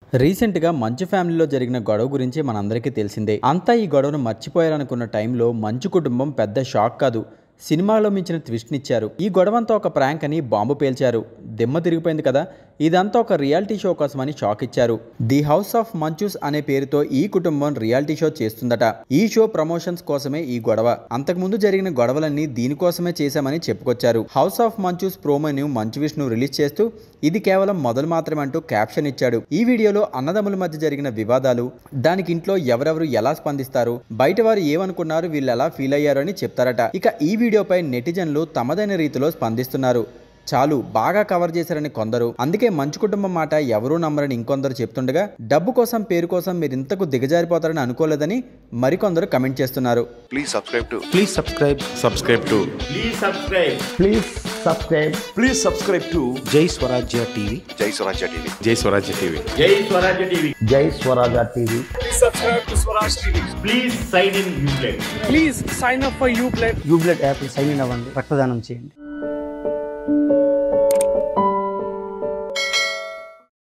రీసెంట్గా మంచు ఫ్యామిలీలో జరిగిన గొడవ గురించి మనందరికీ తెలిసిందే అంతా ఈ గొడవను మర్చిపోయారనుకున్న టైంలో మంచు కుటుంబం పెద్ద షాక్ కాదు సినిమాలో మించిన ట్విస్ట్నిచ్చారు ఈ గొడవంతా ఒక ప్రాంక్ అని బాంబు పేల్చారు దిమ్మ తిరిగిపోయింది కదా ఇదంతా ఒక రియాలిటీ షో కోసమని షాక్ ఇచ్చారు ది హౌస్ ఆఫ్ మంచూస్ అనే పేరుతో ఈ కుటుంబం రియాలిటీ షో చేస్తుందట ఈ షో ప్రమోషన్స్ కోసమే ఈ గొడవ అంతకుముందు జరిగిన గొడవలన్నీ దీనికోసమే చేశామని చెప్పుకొచ్చారు హౌస్ ఆఫ్ మంచూస్ ప్రోమోని మంచు విష్ణు రిలీజ్ చేస్తూ ఇది కేవలం మొదలు మాత్రమే అంటూ క్యాప్షన్ ఇచ్చాడు ఈ వీడియోలో అన్నదమ్ముల మధ్య జరిగిన వివాదాలు దానికి ఇంట్లో ఎవరెవరు ఎలా స్పందిస్తారు బయట వారు ఏమనుకున్నారు వీళ్ళు ఎలా ఫీల్ అయ్యారు అని చెప్తారట ఇక ఈ వీడియోపై నెటిజన్లు తమదైన రీతిలో స్పందిస్తున్నారు చాలు బాగా కవర్ చేశారని కొందరు అందుకే మంచు కుటుంబం మాట ఎవరూ నమ్మరని ఇంకొందరు చెప్తుండగా డబ్బు కోసం పేరు కోసం మీరు ఇంతకు దిగజారిపోతారని అనుకోలేదని మరికొందరు కమెంట్ చేస్తున్నారు Please subscribe to Please subscribe. Subscribe to Please subscribe. Please subscribe. Please subscribe to Jai Swarajya TV. Jai Swarajya TV. Jai Swarajya TV. Jai Swarajya TV. Jai Swaraja TV. Please sign in Uplay. Please sign up for Uplay యూబ్లెట్ app sign in అవ్వండి రక్తదానం చేయండి